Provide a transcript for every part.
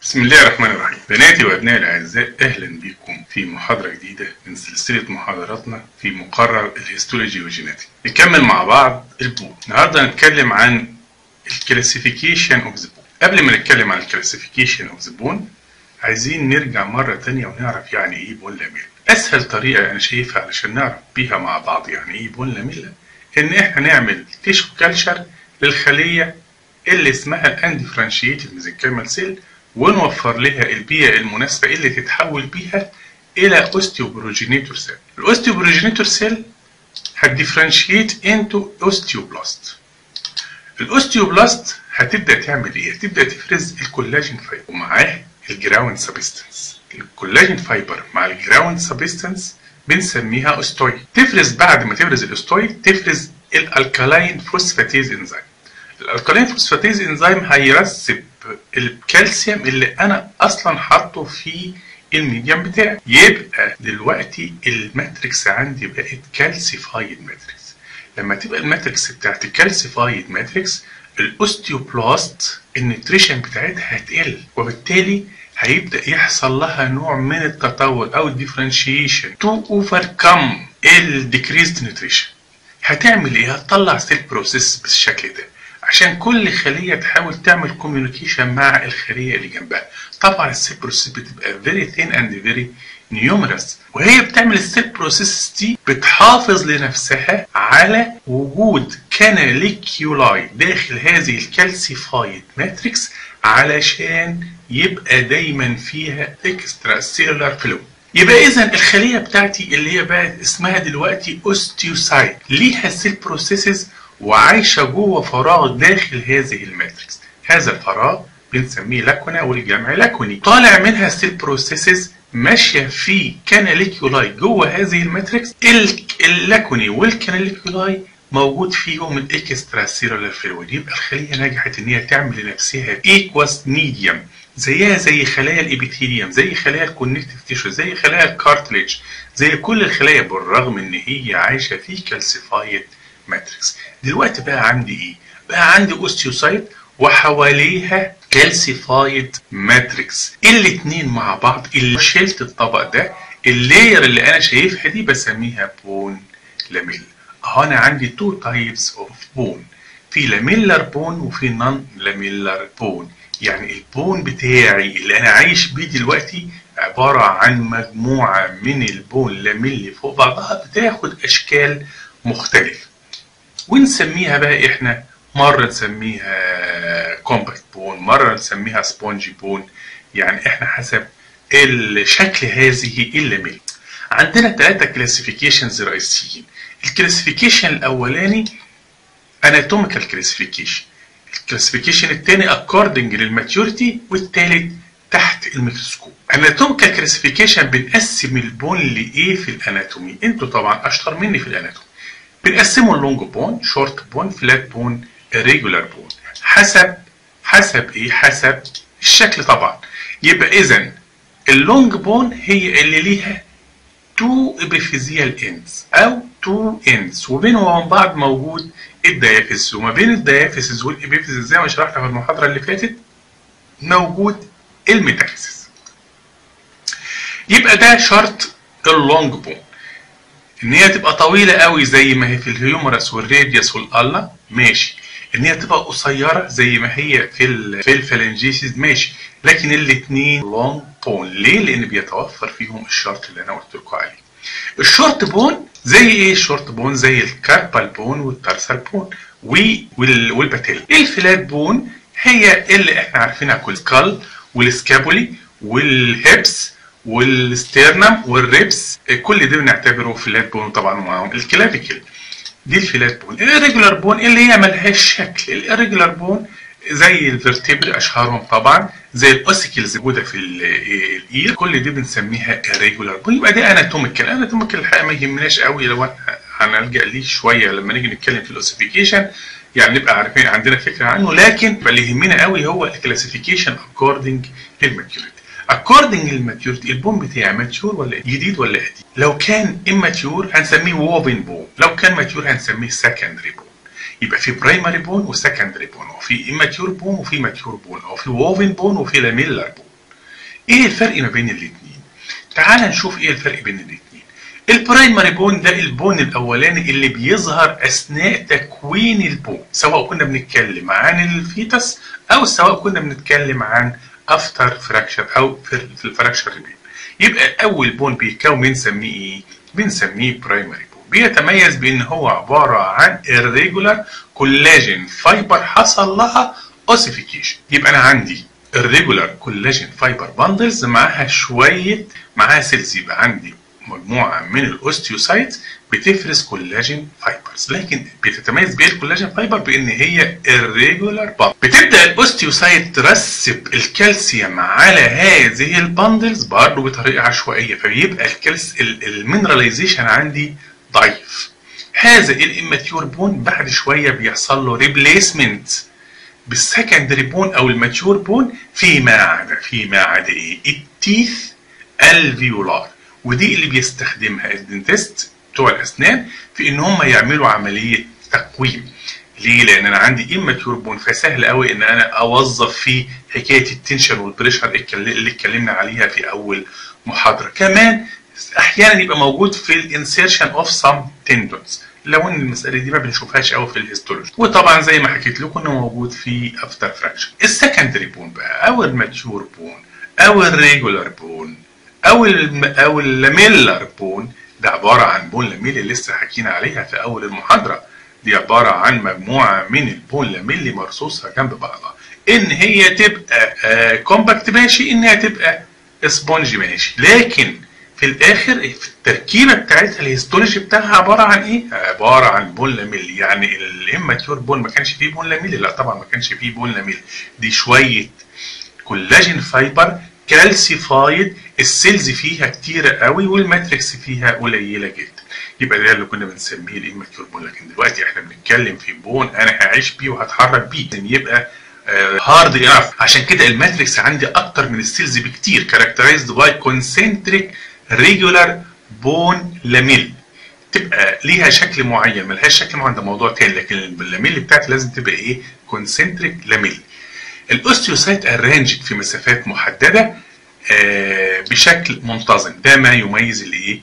بسم الله الرحمن الرحيم بناتي وابنائي الاعزاء اهلا بكم في محاضره جديده من سلسله محاضراتنا في مقرر الهيستولوجي والجيناتيك نكمل مع بعض البون النهارده هنتكلم عن الكلاسيفيكيشن اوف ذا بون قبل ما نتكلم عن الكلاسيفيكيشن اوف ذا بون عايزين نرجع مره تانية ونعرف يعني ايه بون لاميلا اسهل طريقه انا شايفها علشان نعرف بيها مع بعض يعني ايه بون لاميلا ان احنا نعمل تيشو كالشر للخليه اللي اسمها الاندفرنشيتد ميزنكيمال سيل ونوفر لها البيئة المناسبة اللي تتحول بيها إلى أوستيوبروجينيتور سيل. الأوستيوبروجينيتور سيل هتديفرنشيت انتو أوستيوبلاست. الأوستيوبلاست هتبدأ تعمل إيه؟ هتبدأ تفرز الكولاجين فايبر ومعاه الجراوند سبستنس. الكولاجين فايبر مع الجراوند سبستنس بنسميها أوستويد. تفرز بعد ما تفرز الأوستويد تفرز الألكالاين فوسفاتيز إنزيم. الألكالاين فوسفاتيز إنزيم هيرسب الكالسيوم اللي انا اصلا حاطه في الميديم بتاعي يبقى دلوقتي الماتريكس عندي بقت كالسيفايد ماتريكس لما تبقى الماتريكس بتاعتي كالسيفايد ماتريكس الاوستيوبلاست النيوتريشن بتاعتها هتقل وبالتالي هيبدا يحصل لها نوع من التطور او الديفرنشيشن تو اوفركم الديكريزد نيوتريشن هتعمل ايه هتطلع سيل بروسيس بالشكل ده عشان كل خليه تحاول تعمل كوميونيكيشن مع الخليه اللي جنبها طبعا السيل بروسيس بتبقى فيري ثين اند فيري نيومرس وهي بتعمل السيل بروسيس دي بتحافظ لنفسها على وجود كاناليكيولاي داخل هذه الكالسيفايد ماتريكس علشان يبقى دايما فيها اكسترا سيلولار فلو يبقى اذا الخليه بتاعتي اللي هي بقت اسمها دلوقتي اوستيوسايت ليها سيل بروسيسز وعايشه جوه فراغ داخل هذه الماتريكس هذا الفراغ بنسميه لاكونا والجمع لاكوني طالع منها سيل بروسيسز ماشيه في كاناليكيولاي جوه هذه الماتريكس اللاكوني والكاناليكيولاي موجود فيهم الاكسترا سيلولار فلويد يبقى الخليه نجحت ان هي تعمل لنفسها ايكواس ميديوم زيها زي خلايا الابيثيليوم زي خلايا الكونكتيف تيشو زي خلايا الكارتليج زي كل الخلايا بالرغم ان هي عايشه في كالسيفايد ماتريكس دلوقتي بقى عندي ايه بقى عندي اوستيوسايت وحواليها كالسيفايد ماتريكس الاتنين مع بعض اللي شلت الطبق ده اللاير اللي انا شايفها دي بسميها بون لاميل اهو انا عندي تو تايبس اوف بون في لاميلر بون وفي نون لاميلر بون يعني البون بتاعي اللي انا عايش بيه دلوقتي عبارة عن مجموعة من البون لاميلي فوق بعضها بتاخد اشكال مختلفة ونسميها بقى احنا مرة نسميها كومباكت بون مرة نسميها سبونجي بون يعني احنا حسب الشكل هذه اللاميل عندنا ثلاثة كلاسيفيكيشنز رئيسيين الكلاسيفيكيشن الاولاني اناتوميكال كلاسيفيكيشن الكلاسيفيكيشن الثاني اكوردنج للماتيوريتي والثالث تحت الميكروسكوب اناتوميكال كلاسيفيكيشن بنقسم البون لايه في الاناتومي انتوا طبعا اشطر مني في الاناتومي بنقسمه اللونج بون شورت بون فلات بون ريجولار بون حسب حسب ايه حسب الشكل طبعا يبقى اذا اللونج بون هي اللي ليها تو ابيفيزيال اندز او تو اندز وبينهم وبين بعض موجود الديافيز وما بين الديافيز والابيفيز زي ما شرحنا في المحاضره اللي فاتت موجود الميتافيزيس يبقى ده شرط اللونج بون ان هي تبقى طويله قوي زي ما هي في الهيومرس والراديوس والاللا ماشي ان هي تبقى قصيره زي ما هي في ال في الفالنجيسيس ماشي لكن الاثنين لونج بون ليه لان بيتوفر فيهم الشرط اللي انا قلت لكم عليه الشورت بون زي ايه الشورت بون زي الكاربال بون والتارسال بون والباتيل الفلات بون هي اللي احنا عارفينها كل سكال والسكابولي والهيبس والستيرنم والريبس كل ده بنعتبره فلات بون طبعا معاهم الكلافيكل دي الفلات بون الريجولار بون اللي هي ملهاش شكل الريجولار بون زي الفرتبر اشهرهم طبعا زي الاوسيكلز موجوده في الاير كل دي بنسميها ريجولار بون يبقى ده اناتوميكال اناتوميكال الحقيقه ما يهمناش قوي لو هنلجا ليه شويه لما نيجي نتكلم في الاوسيفيكيشن يعني نبقى عارفين عندنا فكره عنه لكن اللي يهمنا قوي هو الكلاسيفيكيشن اكوردنج للماتيوريتي اكوردنج للماتيوريتي البون بتاعي ماتيور ولا جديد ولا قديم لو كان اماتيور هنسميه ووبن بون لو كان ماتيور هنسميه سكندري بون يبقى في برايمري بون وسكندري بون وفي اماتيور بون وفي ماتيور بون او في ووفن بون وفي لاميلر بون ايه الفرق ما بين الاثنين تعال نشوف ايه الفرق بين الاثنين البرايمري بون ده البون الاولاني اللي بيظهر اثناء تكوين البون سواء كنا بنتكلم عن الفيتس او سواء كنا بنتكلم عن افتر فراكشر او في الفراكشر ريبين يبقى اول بون بيتكون بنسميه ايه بنسميه برايمري بون بيتميز بان هو عباره عن irregular كولاجين فايبر حصل لها اوسيفيكيشن يبقى انا عندي الريجولار كولاجين فايبر باندلز معاها شويه معاها سيلز يبقى عندي مجموعه من الاوستيوسايتس بتفرز كولاجين فايبرز لكن بتتميز بيه الكولاجين فايبر بان هي الريجولار باند بتبدا الاوستيوسايت ترسب الكالسيوم على هذه الباندلز برضه بطريقه عشوائيه فبيبقى الكالس المينراليزيشن عندي ضعيف هذا الاماتيور بون بعد شويه بيحصل له ريبليسمنت بالسكندري بون او الماتيور بون فيما عدا فيما عدا ايه التيث الفيولار ودي اللي بيستخدمها الدنتست بتوع الاسنان في ان هم يعملوا عمليه تقويم ليه؟ لان انا عندي اماتيور بون فسهل قوي ان انا اوظف فيه حكايه التنشن والبريشر اللي اتكلمنا عليها في اول محاضره كمان احيانا يبقى موجود في الانسيرشن اوف سم تندونز لو ان المساله دي ما بنشوفهاش قوي في الهيستولوجي وطبعا زي ما حكيت لكم انه موجود في افتر فراكشن السكندري بون بقى او الماتيور بون او الريجولار بون او الم... او اللاميلر بون ده عباره عن بون لاميلي لسه حكينا عليها في اول المحاضره دي عباره عن مجموعه من البون لاميلي مرصوصه جنب بعضها ان هي تبقى آه كومباكت ماشي انها تبقى سبونج ماشي لكن في الاخر في التركيبه بتاعتها الهيستولوجي بتاعها عباره عن ايه؟ عباره عن بون لاميلي يعني الاماتيور بون ما كانش فيه بون لاميلي لا طبعا ما كانش فيه بون لاميلي دي شويه كولاجين فايبر كالسيفايد السيلز فيها كتيره قوي والماتريكس فيها قليله جدا يبقى ده اللي كنا بنسميه الاماتيور بون لكن دلوقتي احنا بنتكلم في بون انا هعيش بيه وهتحرك بيه يبقى هارد uh, انف عشان كده الماتريكس عندي اكتر من السيلز بكتير كاركترايزد باي كونسنتريك ريجولار بون لاميل تبقى ليها شكل معين ملهاش شكل معين ده موضوع تاني لكن اللاميل بتاعتي لازم تبقى ايه كونسنتريك لاميل الاوستيوسايت ارانجد في مسافات محدده آه بشكل منتظم ده ما يميز الايه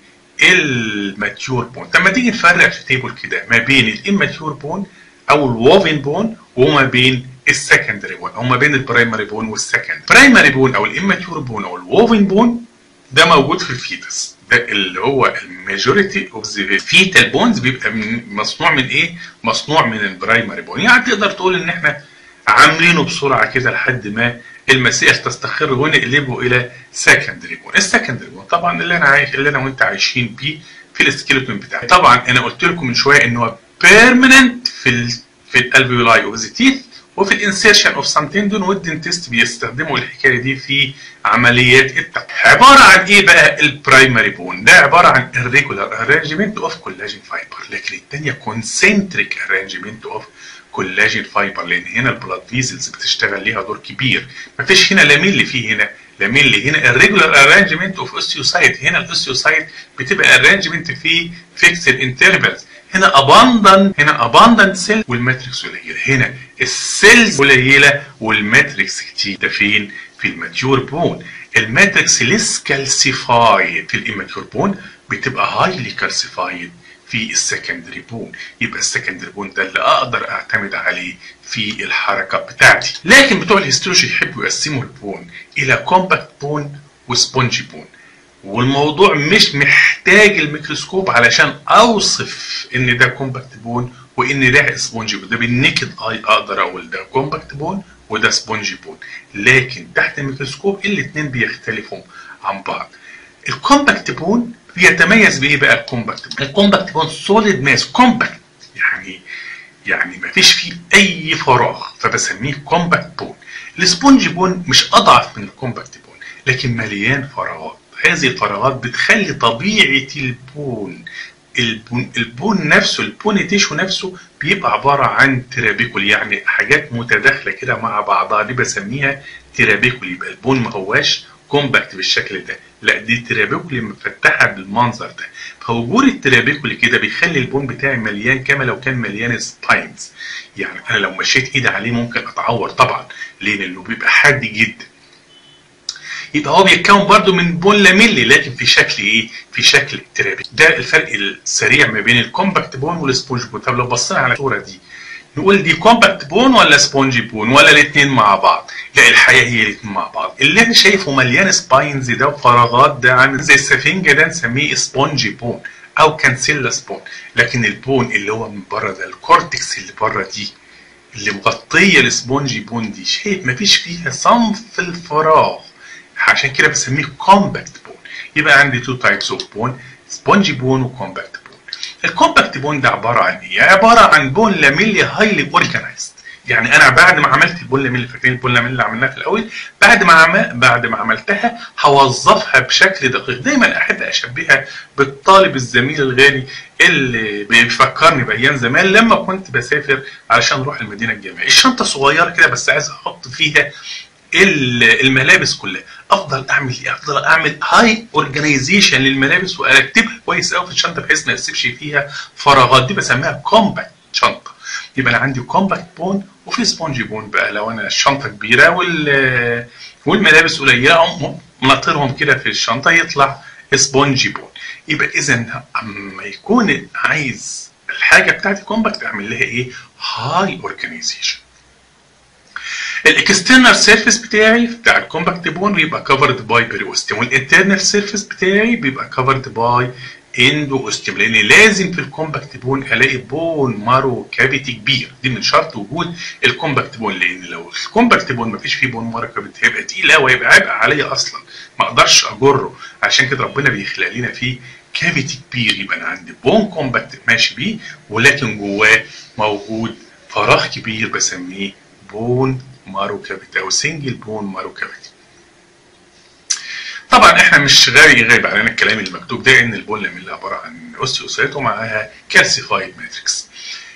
الماتيور بون لما تيجي نفرق في تيبل كده ما بين الاماتيور بون او الووفن بون وما بين السكندري بون او ما بين البرايمري بون والسكند برايمري بون او الاماتيور بون او الووفن بون ده موجود في الفيتس ده اللي هو الماجوريتي اوف ذا فيتال بونز بيبقى من مصنوع من ايه؟ مصنوع من البرايمري بون يعني تقدر تقول ان احنا عاملينه بسرعه كده لحد ما المسائل تستقر ونقلبه الى سكندري بون السكندري بون طبعا اللي انا عايش اللي انا وانت عايشين بيه في السكيلتون بتاعي طبعا انا قلت لكم من شويه ان هو بيرمننت في ال في الالفيولاي اوف ذا تيث وفي الانسيرشن اوف سام تندون والدنتست بيستخدموا الحكايه دي في عمليات التقويم عباره عن ايه بقى البرايمري بون ده عباره عن irregular arrangement اوف كولاجين فايبر لكن الثانيه كونسنتريك arrangement اوف كولاجين فايبر لان هنا البلاد فيزلز بتشتغل ليها دور كبير مفيش هنا لاميل في هنا لاميل هنا الريجولار ارانجمنت اوف اوستيوسايت هنا الاوستيوسايت بتبقى ارانجمنت في فيكسد انترفالز هنا اباندنت هنا اباندنت سيل والماتريكس قليله هنا السيلز قليله والماتريكس كتير ده فين في الماتيور بون الماتريكس ليس كالسيفايد في الاماتيور بون بتبقى هايلي كالسيفايد في السكندري بون يبقى السكندري بون ده اللي اقدر اعتمد عليه في الحركه بتاعتي لكن بتوع الهيستولوجي يحبوا يقسموا البون الى كومباكت بون وسبونجي بون والموضوع مش محتاج الميكروسكوب علشان اوصف ان ده كومباكت بون وان ده سبونجي بون ده بالنكد اي اقدر اقول ده كومباكت بون وده سبونجي بون لكن تحت الميكروسكوب الاثنين بيختلفوا عن بعض الكومباكت بون بيتميز بايه بقى الكومباكت الكومباكت بون سوليد ماس كومباكت يعني يعني ما فيش فيه اي فراغ فبسميه كومباكت بون السبونج بون مش اضعف من الكومباكت بون لكن مليان فراغات هذه الفراغات بتخلي طبيعه البون البون, البون نفسه البونيتيشو نفسه بيبقى عباره عن ترابيكول يعني حاجات متداخله كده مع بعضها دي بسميها ترابيكول يبقى البون ما هواش كومباكت بالشكل ده لا دي ترابيكولي مفتحه بالمنظر ده فوجود الترابيكولي كده بيخلي البون بتاعي مليان كما لو كان مليان سباينز يعني انا لو مشيت ايدي عليه ممكن اتعور طبعا ليه لانه بيبقى حاد جدا يبقى هو بيتكون برضو من بون لاميلي لكن في شكل ايه في شكل ترابي ده الفرق السريع ما بين الكومباكت بون والسبونج بون طب لو بصينا على الصوره دي نقول دي كومباكت بون ولا سبونجي بون ولا الاثنين مع بعض لا الحقيقه هي الاثنين مع بعض اللي انا شايفه مليان سباينز ده وفراغات ده عامل زي السفنجه ده نسميه سبونجي بون او كانسيلا سبون لكن البون اللي هو من بره ده الكورتكس اللي بره دي اللي مغطيه السبونجي بون دي شايف مفيش فيها صنف الفراغ عشان كده بسميه كومباكت بون يبقى عندي تو تايبس اوف بون سبونجي بون وكومباكت بون الكومباكت بون ده عباره عن ايه عباره عن بون لاميلي هايلي اورجانيزد يعني انا بعد ما عملت البون لاميلي فاكرين البون لاميلي اللي عملناها في الاول بعد ما عم... بعد ما عملتها هوظفها بشكل دقيق دايما احب اشبهها بالطالب الزميل الغالي اللي بيفكرني بايام زمان لما كنت بسافر علشان اروح المدينه الجامعيه الشنطه صغيره كده بس عايز احط فيها الملابس كلها افضل اعمل ايه افضل اعمل هاي اورجانيزيشن للملابس وارتبها كويس قوي في الشنطه بحيث ما يسيبش فيها فراغات دي بسميها كومباكت شنطه يبقى انا عندي كومباكت بون وفي سبونجي بون بقى لو انا الشنطه كبيره وال والملابس قليله منطرهم كده في الشنطه يطلع سبونجي بون يبقى اذا اما يكون عايز الحاجه بتاعتي كومباكت اعمل لها ايه هاي اورجانيزيشن الاكسترنال سيرفيس بتاعي بتاع الكومباكت بون بيبقى كفرد باي بيريوستيم والانترنال سيرفيس بتاعي بيبقى كفرد باي اندو اوستيوم لان لازم في الكومباكت بون الاقي بون مارو كافيتي كبير دي من شرط وجود الكومباكت بون لان لو الكومباكت بون ما فيش فيه بون مارو كافيتي هيبقى تقيل قوي هيبقى عبء عليا اصلا ما اقدرش اجره عشان كده ربنا بيخلق لنا فيه كافيتي كبير يبقى انا عندي بون كومباكت ماشي بيه ولكن جواه موجود فراغ كبير بسميه بون مارو كافيتي او سنجل بون مارو كافيتي طبعا احنا مش غايب غايب علينا الكلام اللي مكتوب ده ان البون لاميلا عباره عن اوستيوسايت ومعاها كالسيفايد ماتريكس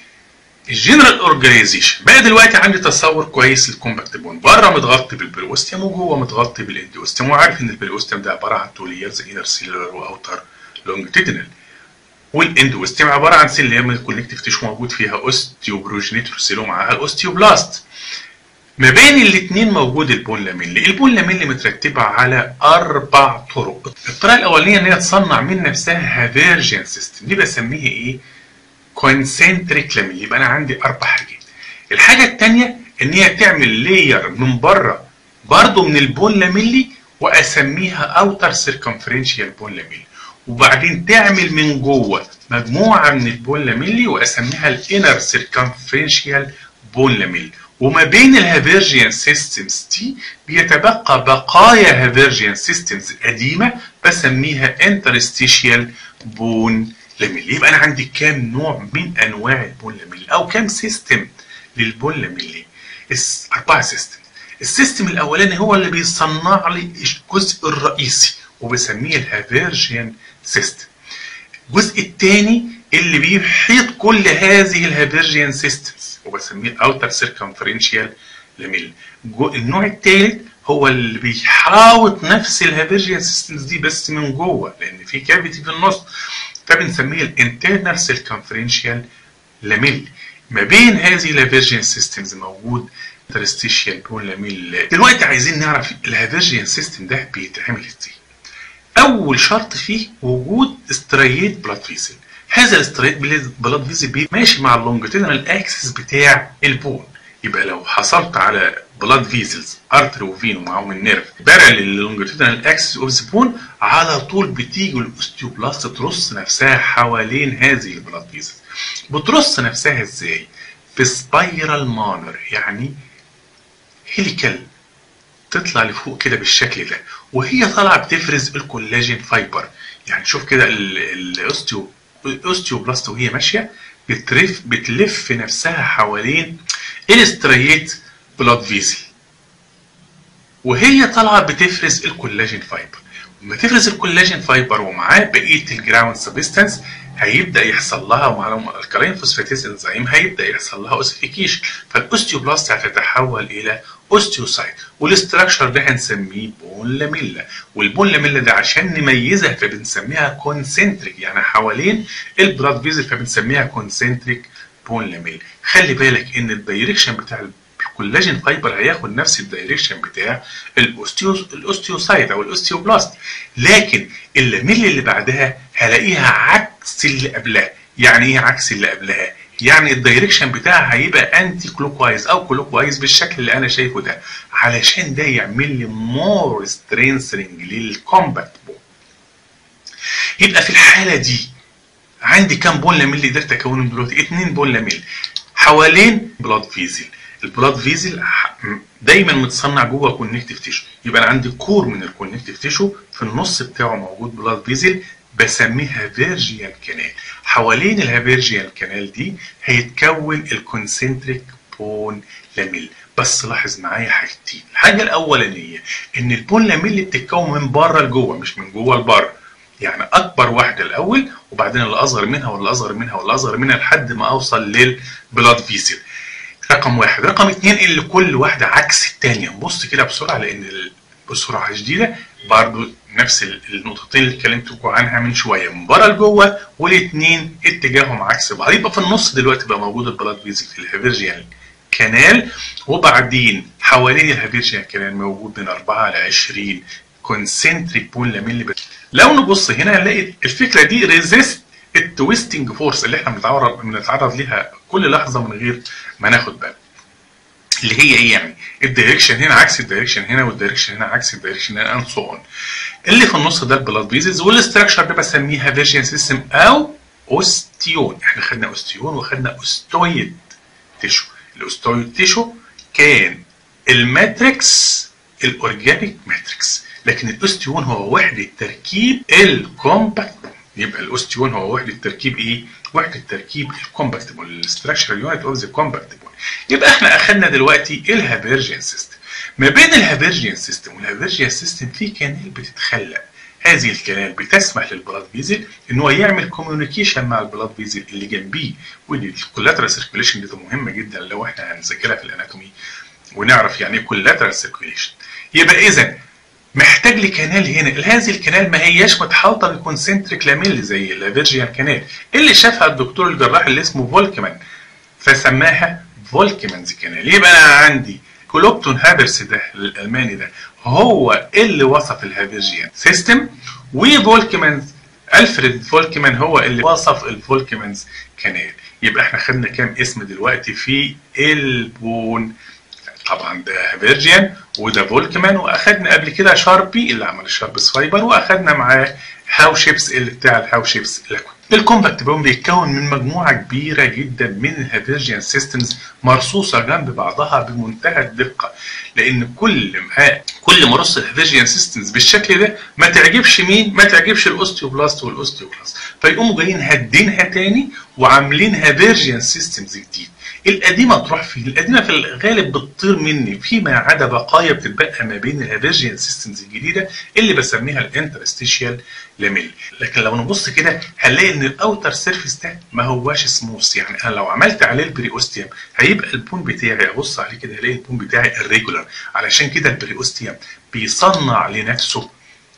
الجنرال اورجانيزيشن بقى دلوقتي عندي تصور كويس للكومباكت بون بره متغطي بالبريوستيوم وجوه متغطي بالانديوستيوم وعارف ان البريوستيوم ده عباره عن تو ليرز انر سيلولر واوتر لونجتيدنال والاندوستيوم عباره عن سيل اللي هي من الكونكتيف تيشو موجود فيها اوستيوبروجينيتور سيل ومعاها الاوستيوبلاست ما بين الاثنين موجود البون لاميلي البون لاميلي مترتبة على أربع طرق الطريقة الأولانية إن هي تصنع من نفسها هافيرجن سيستم دي بسميها إيه؟ كونسنتريك لاميلي يبقى أنا عندي أربع حاجات الحاجة الثانية إن هي تعمل لاير من بره برضه من البون لاميلي وأسميها أوتر سيركمفرنشيال بون لاميلي وبعدين تعمل من جوه مجموعة من البون لاميلي وأسميها الانر سيركمفرنشيال بون لاميلي وما بين الهافيرجيان سيستمز دي بيتبقى بقايا هافيرجيان سيستمز قديمه بسميها انترستيشيال بون لاميل يبقى انا عندي كام نوع من انواع البون لاميل او كام سيستم للبون لاميل اربعه سيستم السيستم الاولاني هو اللي بيصنع لي الجزء الرئيسي وبسميه الهافيرجيان سيستم الجزء الثاني اللي بيحيط كل هذه الهافيرجيان سيستمز وبسميه الاوتر سيركمفرنشيال لاميل النوع الثالث هو اللي بيحاوط نفس الهافيرجيان سيستمز دي بس من جوه لان في كافيتي في النص فبنسميه الانترنال سيركمفرنشيال لاميل ما بين هذه الهافيرجيان سيستمز موجود انترستيشيال بون لاميل دلوقتي عايزين نعرف الهافيرجيان سيستم ده بيتعمل ازاي اول شرط فيه وجود استريت بلاد فيسل هذا الاستريت بلاد فيزل ماشي مع اللونجيتودينال اكسس بتاع البون يبقى لو حصلت على بلاد فيزلز ارتري وفين ومعاهم النيرف بارل للونجيتودينال اكسس اوف ذا بون على طول بتيجي الاوستيوبلاست ترص نفسها حوالين هذه البلاد فيزلز بترص نفسها ازاي؟ في سبايرال مانر يعني هيليكال تطلع لفوق كده بالشكل ده وهي طالعه بتفرز الكولاجين فايبر يعني شوف كده الاوستيو الاوستيوبلاست وهي ماشيه بتلف بتلف نفسها حوالين الاستريت بلاد فيزل وهي طالعه بتفرز الكولاجين فايبر لما تفرز الكولاجين فايبر ومعاه بقيه الجراوند سبستانس هيبدا يحصل لها ومع الكالين فوسفاتيز انزيم هيبدا يحصل لها اوسيفيكيشن فالاوستيوبلاست هتتحول الى اوستيوسايت والاستراكشر ده هنسميه بون لاميلا والبون لاميلا ده عشان نميزها فبنسميها كونسنتريك يعني حوالين البلاد فيزل فبنسميها كونسنتريك بون لاميلا خلي بالك ان الدايركشن بتاع الكولاجين فايبر هياخد نفس الدايركشن بتاع الاوستيو الاوستيوسايت او الاوستيوبلاست لكن اللاميل اللي بعدها هلاقيها عكس اللي قبلها يعني ايه عكس اللي قبلها يعني الدايركشن بتاعها هيبقى انتي كلوكوايز او كلوكوايز بالشكل اللي انا شايفه ده علشان ده يعمل لي مور سترينثنج للكومباكت بون يبقى في الحاله دي عندي كام بون لاميل قدرت اكونهم دلوقتي؟ اتنين بون لاميل حوالين بلاد فيزل البلاد فيزل دايما متصنع جوه كونكتيف تيشو يبقى انا عندي كور من الكونكتيف تيشو في النص بتاعه موجود بلاد فيزل بسميها فيرجيال كانال حوالين الهافيرجيال كانال دي هيتكون الكونسنتريك بون لاميل بس لاحظ معايا حاجتين الحاجه الاولانيه ان البون لاميل بتتكون من بره لجوه مش من جوه لبره يعني اكبر واحده الاول وبعدين اللي اصغر منها واللي اصغر منها واللي اصغر منها لحد ما اوصل للبلاد فيسل رقم واحد رقم اتنين اللي كل واحده عكس الثانيه نبص كده بسرعه لان بسرعه شديده برضو نفس النقطتين اللي اتكلمت عنها من شويه من بره لجوه والاثنين اتجاههم عكس بعض يبقى في النص دلوقتي بقى موجود البلاد فيزل في الهافيرجيال كانال وبعدين حوالين الهافيرجيال كانال موجود من 4 ل 20 كونسنتريك بون لاميلي لو نبص هنا هنلاقي الفكره دي ريزيست التويستنج فورس اللي احنا بنتعرض بنتعرض ليها كل لحظه من غير ما ناخد بالنا اللي هي ايه يعني الدايركشن هنا عكس الدايركشن هنا والدايركشن هنا عكس الدايركشن هنا اند سو اون اللي في النص ده البلاد فيزز والاستراكشر ده بسميها فيرجن سيستم او اوستيون احنا خدنا اوستيون وخدنا اوستويد تيشو الاوستويد تيشو كان الماتريكس الاورجانيك ماتريكس لكن الاوستيون هو وحده تركيب الكومباكت يبقى الاوستيون هو وحده تركيب ايه؟ وحده تركيب الكومباكت بون الاستراكشر يونت اوف ذا كومباكت بون يبقى احنا اخذنا دلوقتي الهافيرجن سيستم ما بين الهافيرجن سيستم والهافيرجن سيستم في كانال بتتخلق هذه الكنال بتسمح للبلاد فيزل ان هو يعمل كوميونيكيشن مع البلاد فيزل اللي جنبيه ودي الكولاترال سيركيوليشن دي مهمه جدا لو احنا هنذاكرها في الاناتومي ونعرف يعني ايه كولاترال سيركيوليشن يبقى اذا محتاج لي كانال هنا هذه الكنال ما هياش متحوطه بكونسنتريك لاميل زي الفيرجيان كانال اللي شافها الدكتور الجراح اللي اسمه فولكمان فسماها فولكمانز كانال يبقى انا عندي كلوبتون هابرس ده الالماني ده هو اللي وصف الهافيرجيان سيستم وفولكمانز الفريد فولكمان هو اللي وصف الفولكمانز كانال يبقى احنا خدنا كام اسم دلوقتي في البون طبعا ده هافيرجيان وده فولكمان واخدنا قبل كده شاربي اللي عمل الشاربس فايبر واخدنا معاه هاو شيبس اللي بتاع الهاو شيبس لاكوين الكومباكت بون بيتكون من مجموعه كبيره جدا من الهافيرجيان سيستمز مرصوصه جنب بعضها بمنتهى الدقه لان كل ما كل ما رص الهافيرجيان سيستمز بالشكل ده ما تعجبش مين ما تعجبش الاوستيوبلاست والاوستيوكلاست فيقوموا جايين هادينها تاني وعاملين هافيرجيان سيستمز جديد القديمه تروح فين؟ القديمه في الغالب بتطير مني فيما عدا بقايا بتتبقى ما بين الهافيرجيان سيستمز الجديده اللي بسميها الانترستيشيال لاميل لكن لو نبص كده هنلاقي ان الاوتر سيرفيس ده ما هواش سموث يعني انا لو عملت عليه البريوستيوم هيبقى البون بتاعي ابص عليه كده هلاقي البون بتاعي الريجولار علشان كده البريوستيوم بيصنع لنفسه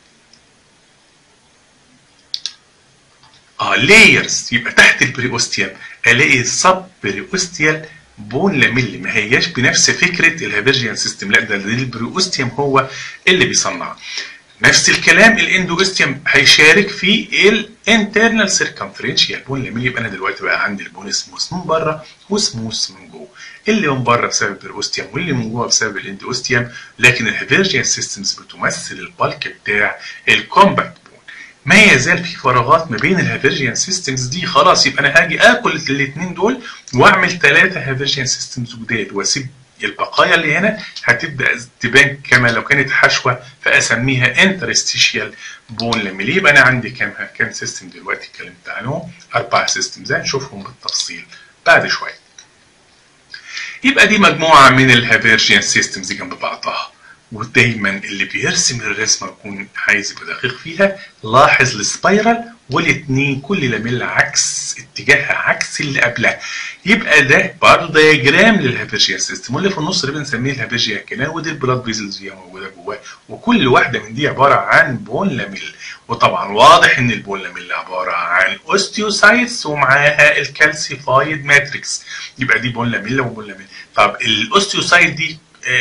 اه لايرز يبقى تحت البريوستيوم الاقي سب بريوستيال بون لاميلي ما هياش بنفس فكره الهافيرجيان سيستم لا ده البريوستيوم هو اللي بيصنعها نفس الكلام الاندوستيوم هيشارك في الانترنال سيركمفرنشيال بون لاميلي يبقى انا دلوقتي بقى عندي البون سموث من بره وسموث من جوه اللي من بره بسبب البروستيوم واللي من جوه بسبب الاندوستيوم لكن الهافيرجيان سيستمز بتمثل البالك بتاع الكومباكت ما يزال في فراغات ما بين الهافيرجيان سيستمز دي خلاص يبقى انا هاجي اكل الاثنين دول واعمل ثلاثه هافيرجيان سيستمز جداد واسيب البقايا اللي هنا هتبدا تبان كما لو كانت حشوه فاسميها انترستيشيال بون لاميلي يبقى انا عندي كام كام سيستم دلوقتي اتكلمت عنهم اربع سيستمز هنشوفهم بالتفصيل بعد شويه يبقى دي مجموعه من الهافيرجيان سيستمز جنب بعضها ودايما اللي بيرسم الرسمه يكون عايز يبقى دقيق فيها لاحظ السبايرال والاثنين كل لاميلا عكس اتجاهها عكس اللي قبلها يبقى ده برضه دياجرام للهابرجيا سيستم واللي في النص اللي بنسميه الهابرجيا كانال ودي البلاد فيزلز هي موجوده جواه وكل واحده من دي عباره عن بون لاميل وطبعا واضح ان البون لاميل عباره عن اوستيوسايتس ومعاها الكالسيفايد ماتريكس يبقى دي بون لاميلا وبون لاميل طب الاوستيوسايت دي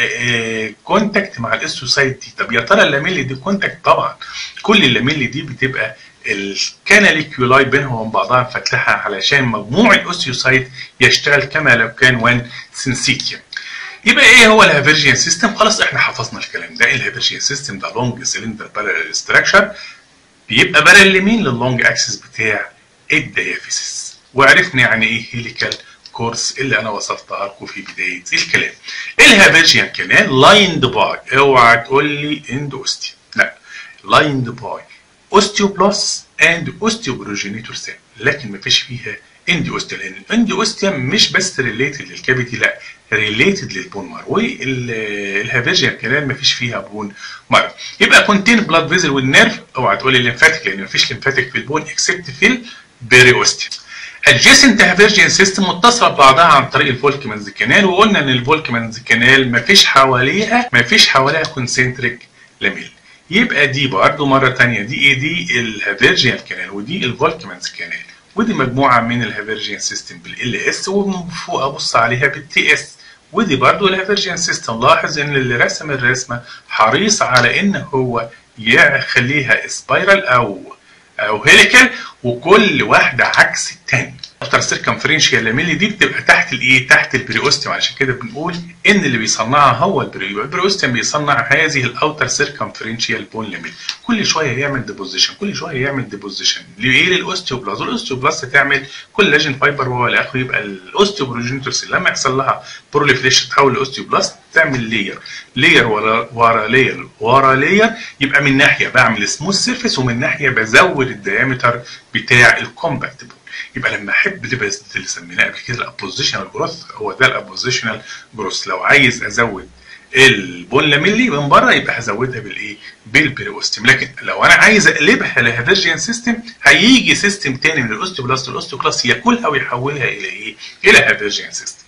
كونتاكت مع الاستوسايت دي طب يا ترى اللاميلي دي كونتاكت طبعا كل اللاميلي دي بتبقى الكاناليكيولاي بينهم وبين بعضها مفتحه علشان مجموع الاوستيوسايت يشتغل كما لو كان وان سنسيتيا يبقى ايه هو الهافيرجيان سيستم خلاص احنا حفظنا الكلام ده الهافيرجيان سيستم ده لونج سيلندر بارالل ستراكشر بيبقى بارالل مين لللونج اكسس بتاع الديافيسيس وعرفنا يعني ايه هيليكال كورس اللي انا وصفتها لكم في بدايه الكلام. الهافيرجيان كانال لايند باي اوعى تقول لي اندوستي لا لايند باي اوستيوبلاس اند اوستيوبروجينيتور سيل لكن ما فيش فيها انديوستيا لان الانديوستيا مش بس ريليتد للكافيتي لا ريليتد للبون مارو والهافيرجيان كانال ما فيش فيها بون مارو يبقى كونتين بلاد فيزل والنيرف اوعى تقول لي ليمفاتيك لان ما فيش ليمفاتيك في البون اكسبت في البيريوستيا adjacent هافيرجيان سيستم متصله ببعضها عن طريق الفولكمانز كانال وقلنا ان الفولكمانز كانال ما فيش حواليها ما فيش حواليها كونسنتريك لاميل يبقى دي برضه مره ثانيه دي ايه دي الهافيرجيان كانال ودي الفولكمانز كانال ودي مجموعه من الهافيرجيان سيستم بالال اس ومن فوق ابص عليها بالتي اس ودي برضه الهافيرجيان سيستم لاحظ ان اللي رسم الرسمه حريص على ان هو يخليها سبايرال او او هيليكال وكل واحده عكس الثانيه افتر سيركمفرنشيال لاميلي دي بتبقى تحت الايه تحت البريوستيوم عشان كده بنقول ان اللي بيصنعها هو البريو البريوستيوم بيصنع هذه الاوتر سيركمفرنشيال بون لاميلي كل شويه يعمل ديبوزيشن كل شويه يعمل ديبوزيشن لايه للاوستيوبلاست والاوستيوبلاست تعمل كولاجين فايبر وهو الاخر يبقى الاوستيوبروجينيتورس لما يحصل لها بروليفريشن تحول لاوستيوبلاست تعمل لاير لاير ورا ورا لاير ورا لاير يبقى من ناحيه بعمل سموث سيرفيس ومن ناحيه بزود الديامتر بتاع الكومباكت بون يبقى لما احب تبقى اللي سميناه قبل كده الابوزيشنال جروث هو ده الابوزيشنال جروث لو عايز ازود البون لاميلي من بره يبقى هزودها بالايه؟ بالبريوستيم لكن لو انا عايز اقلبها لهافيرجيان سيستم هيجي سيستم تاني من الاوستيوبلاست والاوستيوكلاست ياكلها ويحولها الى ايه؟ الى هافيرجيان سيستم.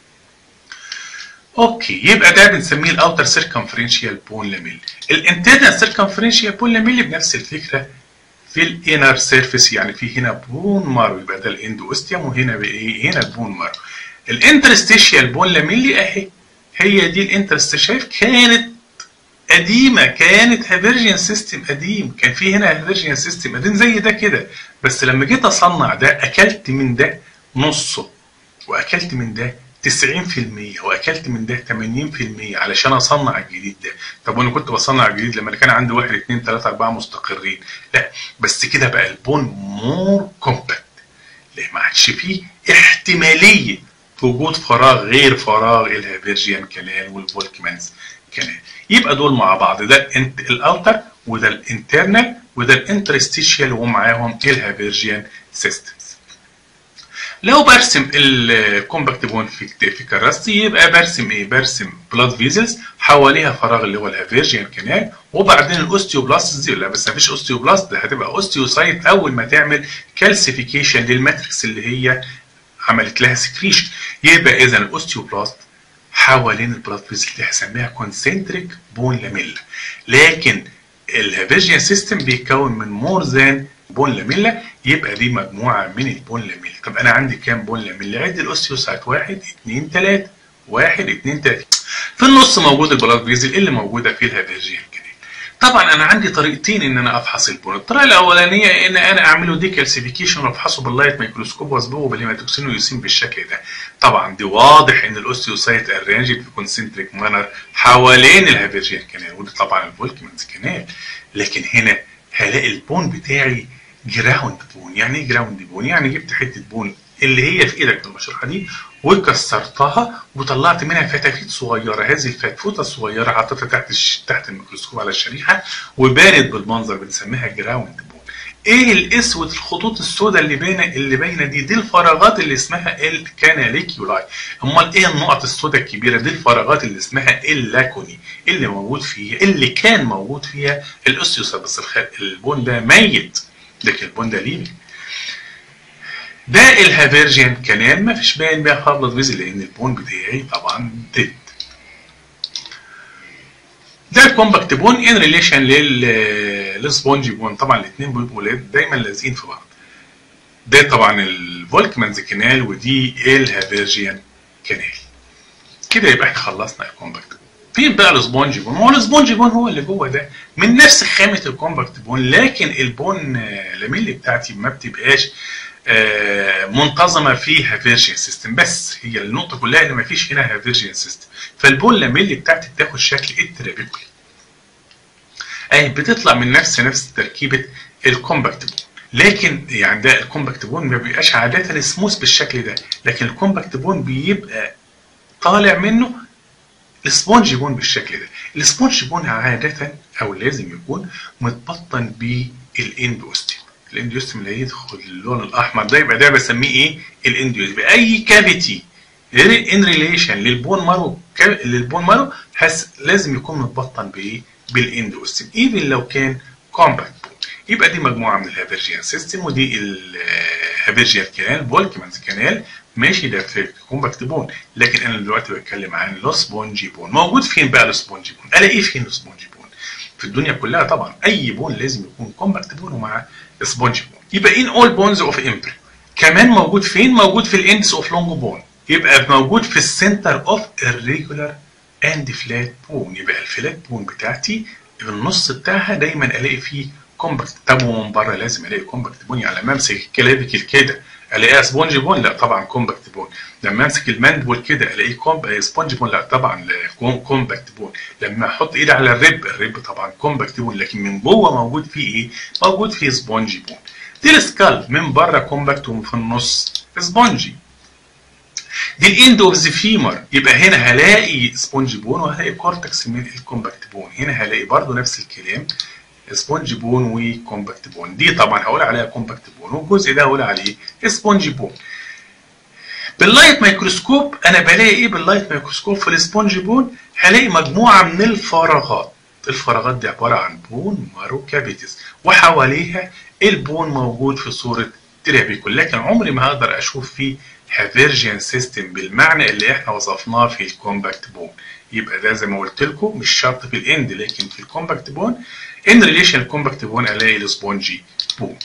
اوكي يبقى ده بنسميه الاوتر سيركمفرنشيال بون لاميلي. الانترنال سيركمفرنشيال بون لاميلي بنفس الفكره في الانر سيرفيس يعني في هنا بون مارو يبقى ده الاندوستيوم وهنا بايه؟ هنا البون مارو. الانترستيشيال بون لاميلي اهي هي دي الانترست شايف كانت قديمه كانت هافيرجيان سيستم قديم كان في هنا هافيرجيان سيستم قديم زي ده كده بس لما جيت اصنع ده اكلت من ده نصه واكلت من ده 90% واكلت من ده 80% علشان اصنع الجديد ده طب وانا كنت بصنع الجديد لما كان عندي واحد اثنين ثلاثة أربعة مستقرين لا بس كده بقى البون مور كومباكت ليه ما عادش فيه احتمالية وجود فراغ غير فراغ الهافيرجيان كانال والفولكمانز كانال يبقى دول مع بعض ده الاوتر وده الانترنال وده الانترستيشيال ومعاهم الهافيرجيان سيستمز لو برسم الكومباكت بون في في كراستي يبقى برسم ايه؟ برسم بلاد فيزلز حواليها فراغ اللي هو الهافيرجيان كانال وبعدين الاوستيوبلاست دي لا بس مفيش اوستيوبلاست ده هتبقى اوستيوسايت اول ما تعمل كالسيفيكيشن للماتريكس اللي هي عملت لها سكريشن يبقى اذا الاوستيوبلاست حوالين البلاد فيزل دي هسميها كونسنتريك بون لاميلا لكن الهافيرجيان سيستم بيتكون من مور ذان بون لاميلا يبقى دي مجموعه من البون لاميلا طب انا عندي كام بون لاميلا عد الاوستيوسايت واحد اثنين ثلاثه واحد اثنين ثلاثه في النص موجود البلاد فيزل اللي موجوده في الهافيرجيان طبعا انا عندي طريقتين ان انا افحص البون الطريقه الاولانيه ان انا اعمله دي كالسيفيكيشن وافحصه باللايت ميكروسكوب واصبغه بالهيماتوكسين ويوسين بالشكل ده طبعا دي واضح ان الاوستيوسايت ارانجد في كونسنتريك مانر حوالين الهافيرجيان كانال ودي طبعا الفولكمانز كانال لكن هنا هلاقي البون بتاعي جراوند بون يعني ايه جراوند بون يعني جبت حته بون اللي هي في ايدك في المشرحه دي وكسرتها وطلعت منها فتافيت صغيره هذه الفتفوته الصغيره حطيتها تحت الش... تحت الميكروسكوب على الشريحه وبانت بالمنظر بنسميها جراوند بون ايه الاسود الخطوط السوداء اللي باينه اللي باينه دي دي الفراغات اللي اسمها الكاناليكيولاي امال ايه النقط السوداء الكبيره دي الفراغات اللي اسمها اللاكوني اللي موجود فيها اللي كان موجود فيها الاوسيوس بس البون ده ميت لكن البون ده ليفي ده الهافيرجيان كلام ما فيش باين بقى خالص فيزي لان البون بتاعي طبعا ديد ده الكومباكت بون ان ريليشن لل للسبونجي بون طبعا الاثنين بيبقوا دايما لازقين في بعض ده طبعا الفولكمانز كانال ودي الهافيرجيان كانال كده يبقى احنا خلصنا الكومباكت بون فين بقى السبونجي بون؟ هو السبونجي بون هو اللي جوه ده من نفس خامه الكومباكت بون لكن البون لاميلي بتاعتي ما بتبقاش منتظمه في هافيرجيان سيستم بس هي النقطه كلها ان ما فيش هنا هافيرجيان سيستم فالبون لاميلي بتاعتي بتاخد شكل الترابيكولي اي بتطلع من نفس نفس تركيبه الكومباكت بون لكن يعني ده الكومباكت بون ما بيبقاش عاده سموث بالشكل ده لكن الكومباكت بون بيبقى طالع منه السبونج بون بالشكل ده السبونج بون عاده او لازم يكون متبطن بالاندوستيوم الاندوستيوم اللي هيدخل اللون الاحمر ده يبقى ده بسميه ايه الاندوستيوم اي كافيتي ان ريليشن للبون مارو للبون مارو لازم يكون متبطن بايه بالاندوستيوم ايفن لو كان كومباكت بون يبقى دي مجموعه من الهافيرجيان سيستم ودي الهافيرجيان كانال فولكمانز كانال ماشي ده في كومباكت بون لكن انا دلوقتي بتكلم عن السبونجي بون موجود فين بقى السبونجي بون الاقيه فين السبونجي بون في الدنيا كلها طبعا اي بون لازم يكون كومباكت بون ومع سبونجي بون يبقى ان اول بونز اوف امبري كمان موجود فين موجود في الاندس اوف لونج بون يبقى موجود في السنتر اوف الريجولار اند فلات بون يبقى الفلات بون بتاعتي النص بتاعها دايما الاقي فيه كومباكت طب ومن بره لازم الاقي كومباكت بون يعني لما امسك الكلافيكل كده الاقيها سبونج بون لا طبعا كومباكت بون لما امسك الماندبول كده الاقيه كومب سبونج بون لا طبعا كومباكت بون لما احط ايدي على الريب الريب طبعا كومباكت بون لكن من جوه موجود فيه ايه موجود فيه سبونج بون دي السكال من بره كومباكت وفي النص سبونجي دي الاند اوف ذا فيمر يبقى هنا هلاقي سبونج بون وهلاقي كورتكس من الكومباكت بون هنا هلاقي برضو نفس الكلام سبونج بون وكومباكت بون دي طبعا هقول عليها كومباكت بون والجزء ده هقول عليه سبونج بون باللايت ميكروسكوب انا بلاقي ايه باللايت ميكروسكوب في السبونج بون هلاقي مجموعه من الفراغات الفراغات دي عباره عن بون مارو كافيتيز وحواليها البون موجود في صوره ترابيكول لكن عمري ما هقدر اشوف فيه هافيرجيان سيستم بالمعنى اللي احنا وصفناه في الكومباكت بون يبقى ده زي ما قلت لكم مش شرط في الاند لكن في الكومباكت بون ان ريليشن الكومباكت بون الاقي السبونجي بون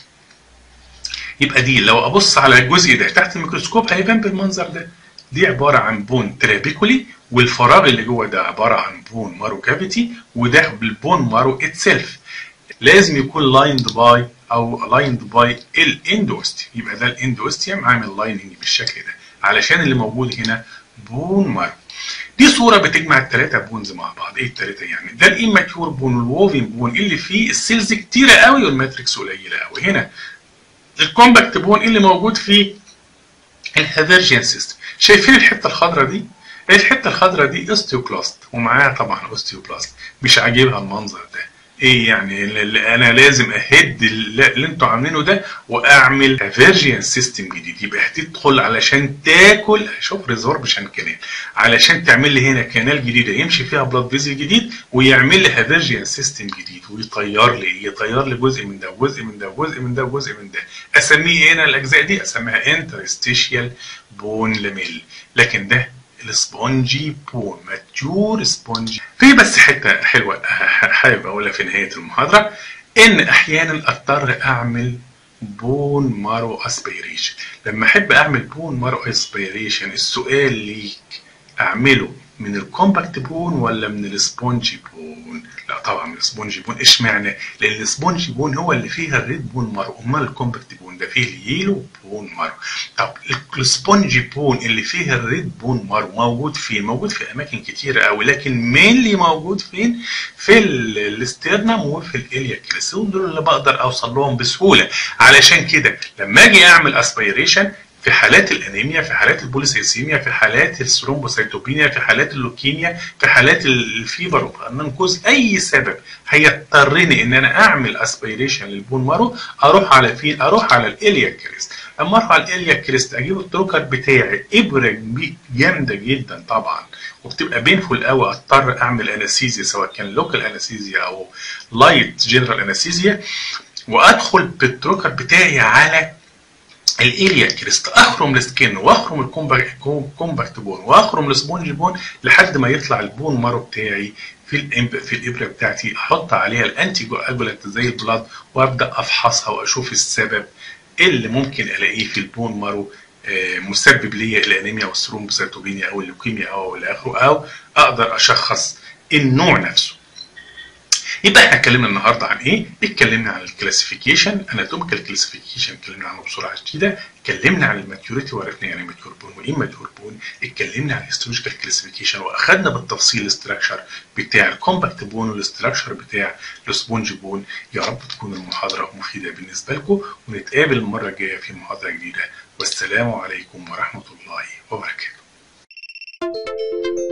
يبقى دي لو ابص على الجزء ده تحت الميكروسكوب هيبان بالمنظر ده دي عباره عن بون ترابيكولي والفراغ اللي جوه ده عباره عن بون مارو كافيتي وده بالبون مارو اتسيلف لازم يكون لايند باي او لايند باي الاندوستيوم يبقى ده الاندوستيوم عامل لايننج بالشكل ده علشان اللي موجود هنا بون مارو دي صوره بتجمع الثلاثه بونز مع بعض ايه الثلاثه يعني ده الاماتيور بون والووفين بون اللي فيه السيلز كتيره قوي والماتريكس قليله قوي هنا الكومباكت بون اللي موجود فيه الهافيرجيان سيستم شايفين الحته الخضراء دي الحته الخضراء دي اوستيوكلاست ومعاها طبعا اوستيوبلاست مش عاجبها المنظر ده ايه يعني انا لازم اهد اللي انتوا عاملينه ده واعمل هافيرجيان سيستم جديد يبقى هتدخل علشان تاكل شوف ريزوربشن كانال علشان تعمل لي هنا كانال جديده يمشي فيها بلاد فيزل جديد ويعمل لي هافيرجيان سيستم جديد ويطير لي يطير لي جزء من ده وجزء من ده وجزء من ده وجزء من ده اسميه هنا الاجزاء دي اسميها انترستيشيال بون لاميل لكن ده السبونجي بون ماتيور سبونجي في بس حته حلوه حابب اقولها في نهايه المحاضره ان احيانا اضطر اعمل بون مارو اسبيريشن لما احب اعمل بون مارو اسبيريشن السؤال ليك اعمله من الكومباكت بون ولا من السبونجي بون لا طبعا من السبونجي بون اشمعنى لان السبونجي بون هو اللي فيها الريد بون مارو امال الكومباكت بون ده فيه اليلو بون مارو طب السبونجي بون اللي فيها الريد بون مارو موجود فين موجود في اماكن كتيره قوي لكن مينلي موجود فين في الاسترنم وفي الالياكليس دول اللي بقدر اوصل لهم بسهوله علشان كده لما اجي اعمل اسبيريشن في حالات الانيميا في حالات البوليسيسيميا في حالات الثرومبوسيتوبينيا في حالات اللوكيميا في حالات الفيبر والمنكوز اي سبب هيضطرني ان انا اعمل اسبيريشن للبون مارو اروح على فين اروح على الاليا كريست اما اروح على الاليا كريست اجيب التروكر بتاعي ابره جامده جدا طبعا وبتبقى بينفول قوي اضطر اعمل انستيزيا سواء كان لوكال انستيزيا او لايت جنرال انستيزيا وادخل بالتروكر بتاعي على الاليا كريست اخرم السكين واخرم الكومباكت بون واخرم السبونج بون لحد ما يطلع البون مارو بتاعي في الإب... في الابره بتاعتي احط عليها الانتي جواجولانت زي البلاد وابدا افحصها واشوف السبب اللي ممكن الاقيه في البون مارو مسبب ليا الانيميا والثرومبوسيتوبينيا او اللوكيميا او الى اخره او اقدر اشخص النوع نفسه يبقى احنا اتكلمنا النهارده عن ايه؟ اتكلمنا عن الكلاسيفيكيشن اناتوميكال كلاسيفيكيشن اتكلمنا عنه بسرعه شديده، اتكلمنا عن الماتيوريتي وعرفنا يعني ماتيور بون وايه ماتيور بون، اتكلمنا عن الهيستولوجيكال كلاسيفيكيشن واخدنا بالتفصيل الاستراكشر بتاع الكومباكت بون والاستراكشر بتاع السبونج بون، يا رب تكون المحاضره مفيده بالنسبه لكم ونتقابل المره الجايه في محاضره جديده والسلام عليكم ورحمه الله وبركاته.